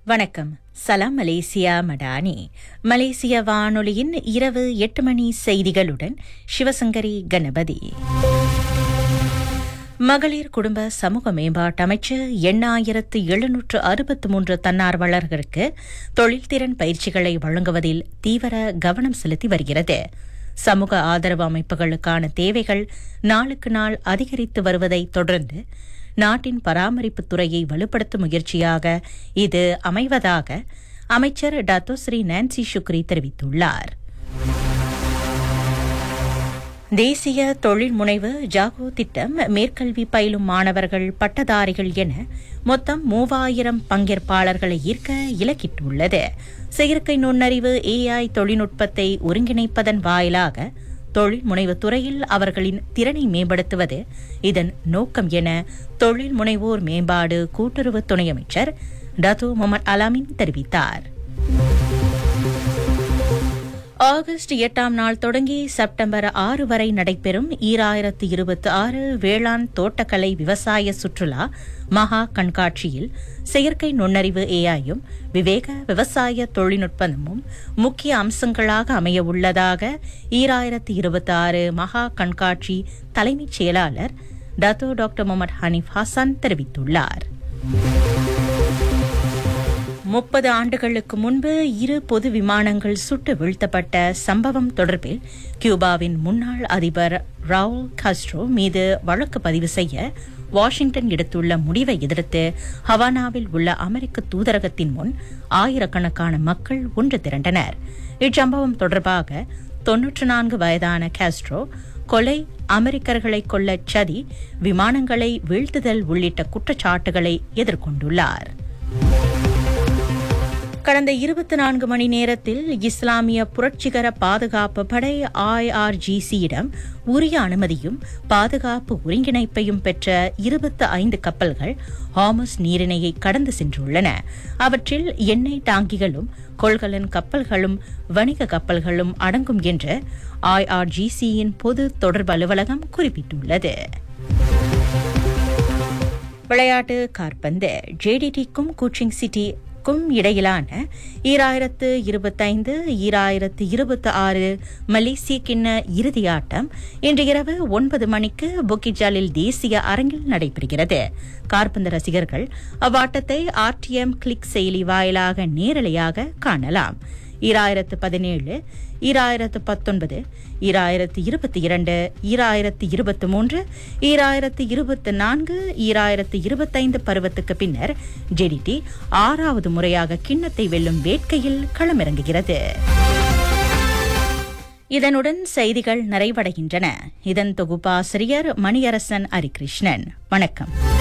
வணக்கம் சலாம் மலேசியா மடானி மலேசிய வானொலியின் இரவு எட்டு மணி செய்திகளுடன் சிவசங்கரி கணபதி மகளிர் குடும்ப சமூக மேம்பாட்டு அமைச்சர் எண்ணாயிரத்து எழுநூற்று அறுபத்து மூன்று தன்னார்வலர்களுக்கு தொழில்திறன் பயிற்சிகளை வழங்குவதில் தீவிர கவனம் செலுத்தி வருகிறது சமூக ஆதரவு அமைப்புகளுக்கான தேவைகள் நாளுக்கு நாள் அதிகரித்து வருவதை தொடர்ந்து நாட்டின் பராமரிப்புத் துறையை வலுப்படுத்தும் முயற்சியாக இது அமைவதாக அமைச்சர் டாத்தோ ஸ்ரீ நான்சி சுக்ரி தெரிவித்துள்ளார் தேசிய தொழில் முனைவு ஜாகோ திட்டம் மேற்கல்வி பயிலும் மாணவர்கள் பட்டதாரிகள் என மொத்தம் மூவாயிரம் பங்கேற்பாளர்களை ஈர்க்க இலக்கிட்டுள்ளது செயற்கை நுண்ணறிவு ஏஐ தொழில்நுட்பத்தை ஒருங்கிணைப்பதன் வாயிலாக தொழில் முனைவு துறையில் அவர்களின் திறனை மேம்படுத்துவது இதன் நோக்கம் என தொழில் முனைவோர் மேம்பாடு கூட்டுறவு துணை அமைச்சர் டத்து முகமது அலாமின் தெரிவித்தார் ஆகஸ்ட் எட்டாம் நாள் தொடங்கி செப்டம்பர் ஆறு வரை நடைபெறும் ஈராயிரத்து இருபத்தி ஆறு வேளாண் தோட்டக்கலை விவசாய சுற்றுலா மகா கண்காட்சியில் செயற்கை நுண்ணறிவு ஏஐயும் விவேக விவசாய தொழில்நுட்பமும் முக்கிய அம்சங்களாக அமைய உள்ளதாக ஈராயிரத்து இருபத்தி ஆறு மகா கண்காட்சி தலைமைச் செயலாளர் Dato doctor Mohamed Hanif Hassan தெரிவித்துள்ளார் முப்பது ஆண்டுகளுக்கு முன்பு இரு பொது விமானங்கள் சுட்டு வீழ்த்தப்பட்ட சம்பவம் தொடர்பில் கியூபாவின் முன்னாள் அதிபர் ராவுல் காஸ்ட்ரோ மீது வழக்கு பதிவு செய்ய வாஷிங்டன் எடுத்துள்ள முடிவை எதிர்த்து ஹவானாவில் உள்ள அமெரிக்க தூதரகத்தின் முன் ஆயிரக்கணக்கான மக்கள் ஒன்று திரண்டனர் இச்சம்பவம் தொடர்பாக தொன்னூற்று நான்கு வயதான காஸ்ட்ரோ கொலை அமெரிக்கர்களை கொல்ல சதி விமானங்களை வீழ்த்துதல் உள்ளிட்ட குற்றச்சாட்டுகளை எதிர்கொண்டுள்ளார் கடந்த இருபத்தி நான்கு மணி நேரத்தில் இஸ்லாமிய புரட்சிகர பாதுகாப்பு படை ஐஆர்ஜிசியிடம் உரிய அனுமதியும் பாதுகாப்பு ஒருங்கிணைப்பையும் பெற்ற இருபத்தி ஐந்து கப்பல்கள் ஹாமஸ் நீரிணையை கடந்து சென்றுள்ளன அவற்றில் எண்ணெய் டாங்கிகளும் கொள்கலன் கப்பல்களும் வணிக கப்பல்களும் அடங்கும் என்று ஐஆர்ஜிசியின் பொது தொடர்பு அலுவலகம் குறிப்பிட்டுள்ளது விளையாட்டு கார்பந்து ஜேடிடிக்கும் கூச்சிங் சிட்டி க்கும் இடையிலான ஈராயிரத்து இருபத்தைந்து ஈராயிரத்து இருபத்தி ஆறு மலேசிய கிண்ண இறுதியாட்டம் இன்று இரவு ஒன்பது மணிக்கு புக்கிஜாலில் தேசிய அரங்கில் நடைபெறுகிறது கார்பந்து ரசிகர்கள் அவ்வாட்டத்தை ஆர்டிஎம் கிளிக் செயலி வாயிலாக நேரலையாக காணலாம் ஈராயிரத்து பதினேழு ஈராயிரத்து பத்தொன்பது ஈராயிரத்து இருபத்தி இரண்டு ஈராயிரத்து இருபத்தி மூன்று ஈராயிரத்து இருபத்தி நான்கு ஈராயிரத்து இருபத்தைந்து பருவத்துக்கு பின்னர் ஜெடிடி ஆறாவது முறையாக கிண்ணத்தை வெல்லும் வேட்கையில் களமிறங்குகிறது இதனுடன் செய்திகள் நிறைவடைகின்றன இதன் தொகுப்பாசிரியர் மணியரசன் ஹரிகிருஷ்ணன் வணக்கம்